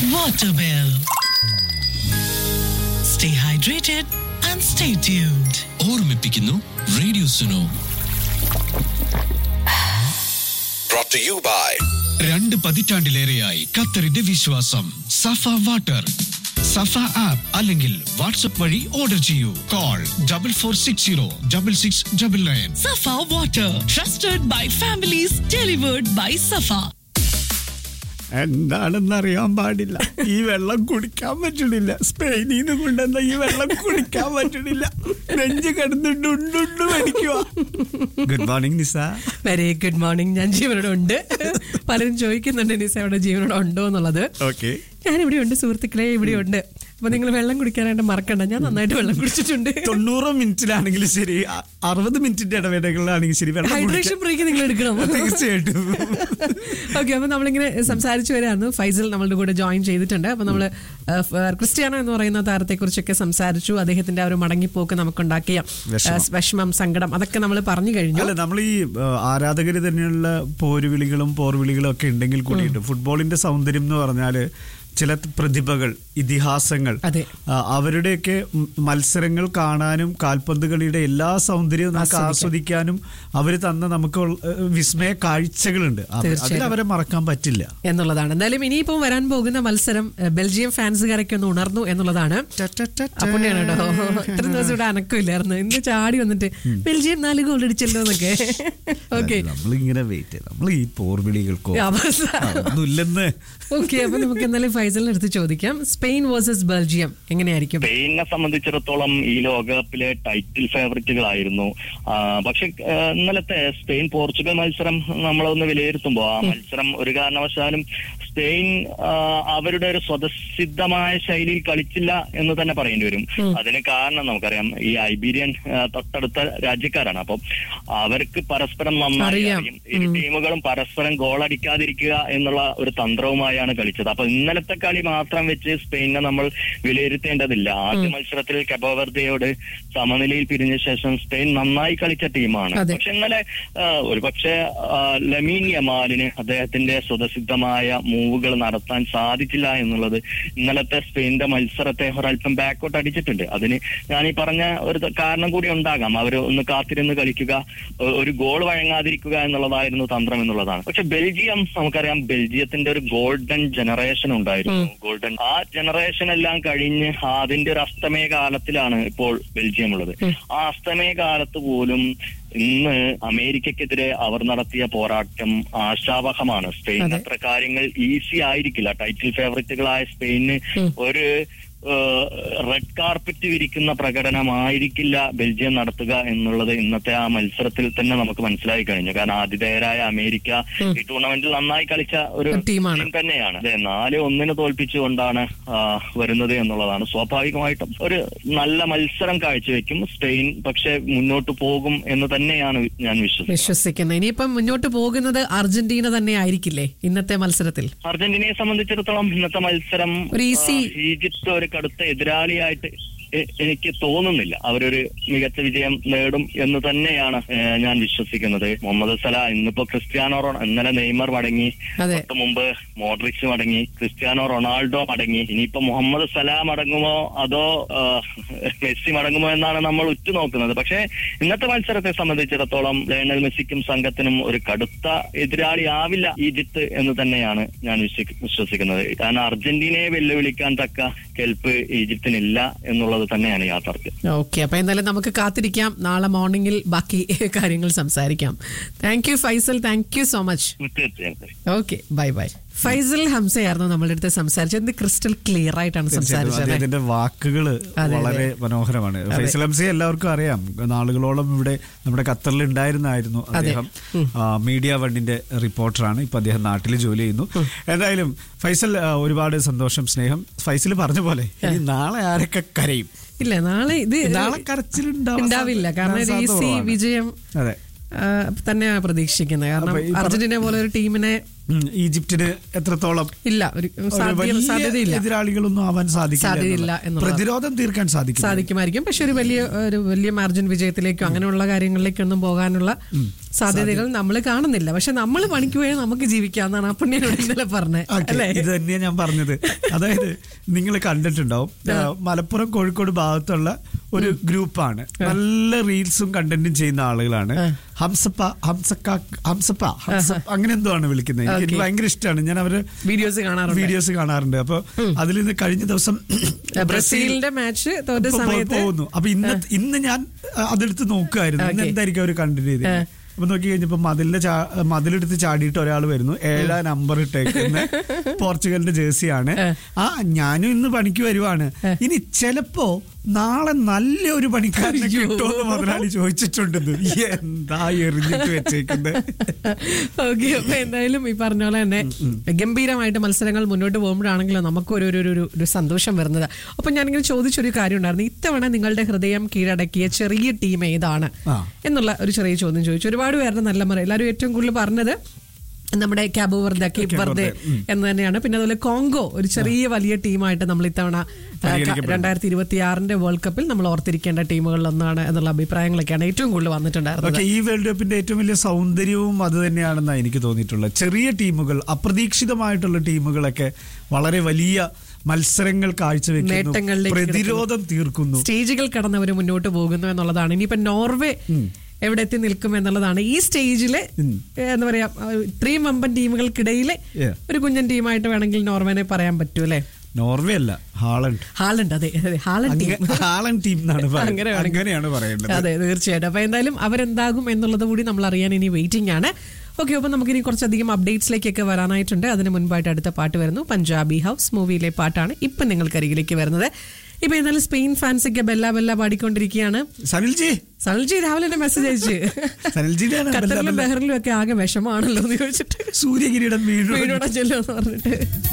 water bill. Stay hydrated and stay tuned. ഓർമ്മിപ്പിക്കുന്നു radio Suno brought to you by രണ്ട് പതിറ്റാണ്ടിലേറെയായി ഖത്തറിന്റെ വിശ്വാസം സഫ വാട്ടർ സഫ ആപ്പ് അല്ലെങ്കിൽ വാട്സ്ആപ്പ് വഴി ഓർഡർ ചെയ്യൂ call double four six zero double six double nine Safa water, trusted by families, delivered by Safa. എന്താണെന്ന് അറിയാൻ പാടില്ല ഈ വെള്ളം കുടിക്കാൻ പറ്റണില്ല സ്പെയിനിൽ നിന്ന് കൊണ്ടുവന്ന ഈ വെള്ളം കുടിക്കാൻ പറ്റണില്ല നെഞ്ച് കിടന്നിട്ട് ഉണ്ടുണ്ട് മേടിക്കുക good morning Nisa very good morning ഞാൻ ജീവനോടെ ഉണ്ട് പലരും ചോദിക്കുന്നുണ്ട് നിസ അവിടെ ജീവനോടെ ഉണ്ടോ എന്നുള്ളത് ഓക്കെ ഞാൻ ഇവിടെ ഉണ്ട് സുഹൃത്തുക്കളെ ഇവിടെ ഉണ്ട് അപ്പൊ നിങ്ങൾ വെള്ളം കുടിക്കാനായിട്ട് മറക്കണ്ട ഞാൻ നന്നായിട്ട് വെള്ളം കുടിച്ചിട്ടുണ്ട് തൊണ്ണൂറ് മിനിറ്റിലാണെങ്കിലും ശരി അ- അറുപത് മിനിറ്റിന്റെ ഇടവേളകളിലാണെങ്കിലും ശരി വെള്ളം ഹൈഡ്രേഷൻ ബ്രേക്ക് നിങ്ങൾ എടുക്കണം കുടിക്കാൻ- തീർച്ചയായിട്ടും ഓക്കെ അപ്പൊ നമ്മളിങ്ങനെ സംസാരിച്ചു വരായിരുന്നു ഫൈസൽ നമ്മളുടെ കൂടെ ജോയിൻ ചെയ്തിട്ടുണ്ട് അപ്പൊ നമ്മള് ആ, ഫ്- ക്രിസ്ത്യാനോ എന്ന് പറയുന്ന താരത്തെ കുറിച്ചൊക്കെ സംസാരിച്ചു അദ്ദേഹത്തിന്റെ ആ ഒരു മടങ്ങിപ്പോക്ക് നമുക്കുണ്ടാക്കിയ വിഷമം. ആ, വിഷമം സങ്കടം അതൊക്കെ നമ്മൾ പറഞ്ഞു കഴിഞ്ഞു അല്ല നമ്മൾ ഈ ആരാധകര് തന്നെയുള്ള പോരുവിളികളും പോർവിളികളും ഒക്കെ ഉണ്ടെങ്കിൽ കൂടിയിട്ട് ഫുട്ബോളിന്റെ സൗന്ദര്യം എന്ന് പറഞ്ഞാല് ചില പ്രതിഭകൾ ഇതിഹാസങ്ങൾ അതെ. ആ, അവരുടെയൊക്കെ ഉം മത്സരങ്ങൾ കാണാനും കാൽപന്ത് കളിയുടെ എല്ലാ സൗന്ദര്യവും നമുക്ക് ആസ്വദിക്കാനും അവർ തന്ന നമുക്ക് ഉള്ള, ഏഹ്, വിസ്മയ കാഴ്ചകളുണ്ട് അത് തീർച്ചയായും. അതിൽ അവരെ മറക്കാൻ പറ്റില്ല എന്നുള്ളതാണ് എന്തായാലും ഇനിയിപ്പം വരാൻ പോകുന്ന മത്സരം എഹ്, ബെൽജിയം ഫാൻസുകാരൊക്കെ ഒന്ന് ഉണർന്നു എന്നുള്ളതാണ് അപ്പുണ്ണിയാണ് കേട്ടോ ഇത്ര ദിവസം ഇവിടെ അനക്കമില്ലായിരുന്നു ഇന്ന് ചാടി വന്നിട്ട് ബെൽജിയം നാല് ഗോൾ അടിച്ചല്ലോ എന്നൊക്കെ ഓക്കെ നമ്മളിങ്ങനെ വെയിറ്റ് നമ്മൾ ഈ പോർവിളികൾക്കോ അവസാനം ഒന്നുമില്ലെന്ന് ഓക്കെ അപ്പൊ നമുക്ക് എന്തായാലും ഫൈസലിന്റെ അടുത്ത് ചോദിക്കാം സ്പെയിൻ വേഴ്സസ് ബെൽജിയം എങ്ങനെയായിരിക്കും സ്പെയിനെ സംബന്ധിച്ചിടത്തോളം ഈ ലോകകപ്പിലെ ടൈറ്റിൽ ഫേവറേറ്റുകളായിരുന്നു ആ, പക്ഷെ ആ, ഇന്നലത്തെ സ്പെയിൻ പോർച്ചുഗൽ മത്സരം നമ്മളൊന്ന് വിലയിരുത്തുമ്പോൾ ആ മത്സരം ഒരു കാരണവശാലും സ്പെയിൻ ആ, അവരുടെ ഒരു സ്വതസിദ്ധമായ ശൈലിയിൽ കളിച്ചില്ല എന്ന് തന്നെ പറയേണ്ടി വരും അതിന് കാരണം നമുക്കറിയാം ഈ ഐബീരിയൻ ആ, തൊട്ടടുത്ത രാജ്യക്കാരാണ് അപ്പം അവർക്ക് പരസ്പരം നന്നായി അറിയാം. അറിയും ഇരു ടീമുകളും പരസ്പരം ഗോൾ അടിക്കാതിരിക്കുക എന്നുള്ള ഒരു തന്ത്രവുമായാണ് കളിച്ചത് അപ്പൊ ഇന്നലത്തെ കളി മാത്രം വെച്ച് സ്പെയിനെ നമ്മൾ വിലയിരുത്തേണ്ടതില്ല ആദ്യ മത്സരത്തിൽ കബോവർദയോട് സമനിലയിൽ പിരിഞ്ഞ ശേഷം സ്പെയിൻ നന്നായി കളിച്ച ടീമാണ് അതെ. പക്ഷെ ഇന്നലെ ഒരു പക്ഷേ ലമീൻ യമാലിന് അദ്ദേഹത്തിന്റെ സ്വതസിദ്ധമായ മൂവുകൾ നടത്താൻ സാധിച്ചില്ല എന്നുള്ളത് ഇന്നലത്തെ സ്പെയിനിന്റെ മത്സരത്തെ ഒരല്പം ബാക്കോട്ട് അടിച്ചിട്ടുണ്ട് അതിന് ഞാൻ ഈ പറഞ്ഞ ഒരു ത- കാരണം കൂടി ഉണ്ടാകാം അവർ ഒന്ന് കാത്തിരുന്ന് കളിക്കുക ഒ- ഒരു ഗോൾ വഴങ്ങാതിരിക്കുക എന്നുള്ളതായിരുന്നു തന്ത്രം എന്നുള്ളതാണ് പക്ഷെ ബെൽജിയം നമുക്കറിയാം ബെൽജിയത്തിന്റെ ഒരു ഗോൾഡൻ ജനറേഷൻ ഉണ്ടായിരുന്നു ഗോൾഡൻ ആ ജനറേഷൻ എല്ലാം കഴിഞ്ഞ് അതിന്റെ ഒരു അസ്തമയ കാലത്തിലാണ് ഇപ്പോൾ ബെൽജിയം ഉള്ളത് ആ അസ്തമയ കാലത്ത് പോലും ഇന്ന് അമേരിക്കക്കെതിരെ അവർ നടത്തിയ പോരാട്ടം ആശാവഹമാണ് സ്പെയിൻ അതെ. അത്ര കാര്യങ്ങൾ ഈസി ആയിരിക്കില്ല ടൈറ്റിൽ ഫേവറേറ്റുകളായ സ്പെയിന് ഒരു റെഡ് കാർപ്പറ്റ് വിരിക്കുന്ന പ്രകടനമായിരിക്കില്ല ബെൽജിയം നടത്തുക എന്നുള്ളത് ഇന്നത്തെ ആ മത്സരത്തിൽ തന്നെ നമുക്ക് മനസ്സിലായി കഴിഞ്ഞു കാരണം ആതിഥേയരായ അമേരിക്ക ഈ ടൂർണമെന്റിൽ നന്നായി കളിച്ച ഒരു ഒരു ടീമാണ്. ടീം തന്നെയാണ് അതെ നാല് ഒന്നിന് തോൽപ്പിച്ചുകൊണ്ടാണ് ആ, വരുന്നത് എന്നുള്ളതാണ് സ്വാഭാവികമായിട്ടും ഒരു നല്ല മത്സരം കാഴ്ചവെക്കും സ്പെയിൻ പക്ഷെ മുന്നോട്ട് പോകും എന്ന് തന്നെയാണ് ഞാൻ വിശ്വസിക്കുന്നത് വിശ്വസിക്കുന്നത് ഇനിയിപ്പം മുന്നോട്ട് പോകുന്നത് അർജന്റീന തന്നെ ആയിരിക്കില്ലേ ഇന്നത്തെ മത്സരത്തിൽ അർജന്റീനയെ സംബന്ധിച്ചിടത്തോളം ഇന്നത്തെ മത്സരം ഒരു easy- ആ, ഈജിപ്ത് ഒരു കടുത്ത എതിരാളിയായിട്ട് എ- എനിക്ക് തോന്നുന്നില്ല അവരൊരു മികച്ച വിജയം നേടും എന്ന് തന്നെയാണ് ഏ, ഞാൻ വിശ്വസിക്കുന്നത് മുഹമ്മദ് സല ഇന്നിപ്പോ ക്രിസ്ത്യാനോ റൊണ ഇന്നലെ നെയ്മർ മടങ്ങി അതെ. തൊട്ട് മുമ്പ് മോഡ്രിച്ച് മടങ്ങി ക്രിസ്ത്യാനോ റൊണാൾഡോ മടങ്ങി ഇനിയിപ്പോ മുഹമ്മദ് സല മടങ്ങുമോ അതോ ആ, മെസ്സി മടങ്ങുമോ എന്നാണ് നമ്മൾ ഉറ്റുനോക്കുന്നത് പക്ഷേ ഇന്നത്തെ മത്സരത്തെ സംബന്ധിച്ചിടത്തോളം ലയണൽ മെസ്സിക്കും സംഘത്തിനും ഒരു കടുത്ത എതിരാളി ആവില്ല ഈജിപ്ത് എന്ന് തന്നെയാണ് ഞാൻ വിശ്വ- വിശ്വസിക്കുന്നത് കാരണം അർജന്റീനയെ വെല്ലുവിളിക്കാൻ തക്ക കെൽപ്പ് ഈജിപ്തിനില്ല എന്നുള്ളത് തന്നെയാണ് യാഥാർത്ഥ്യം ഓക്കെ അപ്പൊ എന്തായാലും നമുക്ക് കാത്തിരിക്കാം നാളെ മോർണിംഗിൽ ബാക്കി കാര്യങ്ങൾ സംസാരിക്കാം thank you Faisal thank you so much തീർച്ചയായും ഓക്കെ ബൈ ബൈ ഫൈസൽ ഹംസയായിരുന്നു നമ്മളുടെ അടുത്ത് സംസാരിച്ചത് എന്ത് ക്രിസ്റ്റൽ ക്ലിയർ ആയിട്ടാണ് സംസാരിച്ചത് അല്ലേ? അദ്ദേഹത്തിന്റെ വാക്കുകള് അതെ. വളരെ മനോഹരമാണ് ഫൈസൽ ഹംസയെ എല്ലാവർക്കും അറിയാം നാളുകളോളം ഇവിടെ നമ്മുടെ ഖത്തറിൽ ഉണ്ടായിരുന്നായിരുന്നു അദ്ദേഹം ആ, മീഡിയ വണ്ണിന്റെ റിപ്പോർട്ടറാണ് ഇപ്പൊ അദ്ദേഹം നാട്ടിൽ ജോലി ചെയ്യുന്നു എന്തായാലും ഫൈസൽ ആ, ഒരുപാട് സന്തോഷം സ്നേഹം ഫൈസൽ പറഞ്ഞ പോലെ ഇനി നാളെ ആരൊക്കെ കരയും ഇല്ല നാളെ ഇത് നാളെ കരച്ചിലുണ്ടാവാൻ ഉണ്ടാവില്ല കാരണം സാധ്യത ഈസി കുറവാണ്. വിജയം അതെ ആ, തന്നെയാണ് പ്രതീക്ഷിക്കുന്നത് കാരണം അപ്പൊ ഈ പറ- അർജന്റീന പോലെ ഒരു ടീമിനെ ഉം, ഈജിപ്തിന് എത്രത്തോളം ഇല്ല ഒരു ഒരു സാധ്യ- വലിയ സാധ്യതയില്ല എതിരാളികളൊന്നും ആവാൻ സാധിക്കില്ല സാധ്യതയില്ല എന്നുള്ളത്. എന്നുള്ളത്. പ്രതിരോധം തീർക്കാൻ സാധിക്കും സാധിക്കുമായിരിക്കും പക്ഷെ ഒരു വലിയ ഒരു വലിയ മാർജിൻ വിജയത്തിലേക്കോ അങ്ങനെയുള്ള കാര്യങ്ങളിലേക്കൊന്നും പോകാനുള്ള സാധ്യതകൾ നമ്മൾ കാണുന്നില്ല പക്ഷെ നമ്മൾ പണിക്ക് പോയാൽ നമുക്ക് ജീവിക്കാന്നാണ് ആ പുണ്യനോട് ഇന്നലെ പറഞ്ഞത് ഓക്കേ, അല്ലേ ഇത് തന്നെയാ ഞാൻ പറഞ്ഞത് അതായത് നിങ്ങൾ കണ്ടിട്ടുണ്ടാവും ആ, മലപ്പുറം കോഴിക്കോട് ഭാഗത്തുള്ള ഒരു ഗ്രൂപ്പാണ് നല്ല റീൽസും കണ്ടന്റും ചെയ്യുന്ന ആളുകളാണ് ഹംസപ്പ ഹംസക്ക ഹംസപ്പ ഹംസ അങ്ങനെ എന്തോ ആണ് വിളിക്കുന്നത് എനിക്ക് എനിക്ക് ഓക്കേ. ഭയങ്കര ഇഷ്ടമാണ് ഞാൻ അവര് വീഡിയോസ് കാണാറുണ്ട് വീഡിയോസ് കാണാറുണ്ട് അപ്പൊ അതിൽ നിന്ന് കഴിഞ്ഞ ദിവസം ബ്രസീലിന്റെ മാച്ച് തോറ്റ ഇപ്പൊ സമയത്ത് പോകുന്നു അപ്പൊ ഇന്ന് ഇന്ന് ഞാൻ ആ, അതെടുത്ത് നോക്കുമായിരുന്നു ഇന്ന് ഓക്കേ. എന്തായിരിക്കും അവർ കണ്ടിന്യൂ ചെയ്തത് അപ്പൊ നോക്കി കഴിഞ്ഞപ്പോ മതിലിന്റെ ചാ- മതിലെടുത്ത് ചാടിയിട്ട് ഒരാൾ വരുന്നു ഏഴാം നമ്പർ ഇട്ടേക്കുന്ന പോർച്ചുഗലിന്റെ ജേഴ്സിയാണ് ആ ഞാനും ഇന്ന് പണിക്ക് വരുവാണ് ഇനി ചിലപ്പോ നാളെ നല്ല ഒരു പണിക്കാരനെ കിട്ടുമെന്ന് മുതലാളി ചോദിച്ചിട്ടുണ്ടെന്ന് എന്താ എറിഞ്ഞിട്ട് വെച്ചേക്കുന്നത് ഓക്കെ അപ്പൊ എന്തായാലും ഈ പറഞ്ഞ പോലെ തന്നെ ഗംഭീരമായിട്ട് മത്സരങ്ങൾ മുന്നോട്ട് പോകുമ്പോഴാണെങ്കിലും നമുക്ക് ഒരു ഒരു- ഒരു ഒരു സന്തോഷം വരുന്നത് അപ്പൊ ഞാനിങ്ങനെ ചോദിച്ചൊരു കാര്യം ഉണ്ടായിരുന്നു ഇത്തവണ നിങ്ങളുടെ ഹൃദയം കീഴടക്കിയ ചെറിയ ടീം ഏതാണ് ആ. എന്നുള്ള ഒരു ചെറിയ ചോദ്യം ചോദിച്ചു ഒരുപാട് പേരുടെ നല്ല മറ എല്ലാവരും ഏറ്റവും കൂടുതൽ പറഞ്ഞത് നമ്മുടെ ക്യാബോ വെർദെ കേപ്പ് വെർദെ എന്ന് തന്നെയാണ് പിന്നെ അതുപോലെ കോങ്കോ ഒരു ചെറിയ വലിയ ടീമായിട്ട് നമ്മൾ ഇത്തവണ പരിഗണിക്കപ്പെടുന്നു. രണ്ടായിരത്തി ഇരുപത്തി ആറിന്റെ വേൾഡ് കപ്പിൽ നമ്മൾ ഓർത്തിരിക്കേണ്ട ടീമുകളിൽ ഒന്നാണ് എന്നുള്ള അഭിപ്രായങ്ങളൊക്കെയാണ് ഏറ്റവും കൂടുതൽ വന്നിട്ടുണ്ടായിരുന്നത് ഓക്കെ ഈ വേൾഡ് കപ്പിന്റെ ഏറ്റവും വലിയ സൗന്ദര്യവും അത് തന്നെയാണെന്നാണ് എനിക്ക് തോന്നിയിട്ടുള്ളത് ചെറിയ ടീമുകൾ അപ്രതീക്ഷിതമായിട്ടുള്ള ടീമുകളൊക്കെ വളരെ വലിയ മത്സരങ്ങൾ കാഴ്ചവെക്കുന്നു നേട്ടങ്ങളിലേക്ക് പ്രതിരോധം തീർക്കുന്നു സ്റ്റേജുകൾ കടന്നവർ മുന്നോട്ട് പോകുന്നു എന്നുള്ളതാണ് ഇനിയിപ്പോ നോർവേ എവിടെ എത്തി നിൽക്കും എന്നുള്ളതാണ് ഈ സ്റ്റേജില് എന്താ പറയാ ഇത്രയും വമ്പൻ ടീമുകൾക്കിടയിലെ Yeah. ഒരു കുഞ്ഞൻ ടീമായിട്ട് വേണമെങ്കിൽ നോർവേനെ പറയാൻ പറ്റൂ അല്ലെ നോർവേ അല്ല ഹാളണ്ട് ഹാലണ്ട് അതെ അതെ ഹാലണ്ട് ടീം അങ്ങ- ഹാളണ്ട് ടീം എന്നാണ് പറയുന്നത്. അങ്ങനെ വേണമെങ്കിൽ- അങ്ങനെയാണ് പറയേണ്ടത് അതെ തീർച്ചയായിട്ടും അപ്പൊ എന്തായാലും അവരെന്താകും എന്നുള്ളത് കൂടി നമ്മൾ അറിയാൻ ഇനി വെയിറ്റിംഗ് ആണ് ഓക്കെ അപ്പൊ നമുക്കിനി കുറച്ചധികം അപ്ഡേറ്റ്സിലേക്കൊക്കെ വരാനായിട്ടുണ്ട് അതിന് മുൻപായിട്ട് അടുത്ത പാട്ട് വരുന്നു പഞ്ചാബി ഹൗസ് മൂവിയിലെ പാട്ടാണ് ഇപ്പൊ നിങ്ങൾക്ക് അരികിലേക്ക് വരുന്നത് ഇപ്പൊ എന്തായാലും സ്പെയിൻ ഫാൻസൊക്കെ ബെല്ല ബെല്ല പാടിക്കൊണ്ടിരിക്കുകയാണ് സനിൽജി സനൽജി രാവിലെ തന്നെ മെസ്സേജ് അയച്ച് സനിൽജിയുടെ ആണ് ബെല്ല ഖത്തറിലും ബെല്ല. ബഹറിലും ഒക്കെ ആകെ വിഷമാണല്ലോ എന്ന് ചോദിച്ചിട്ട് സൂര്യകിരീടം വീഴും വീടോടെ ചെല്ലുമെന്ന് പറഞ്ഞിട്ട്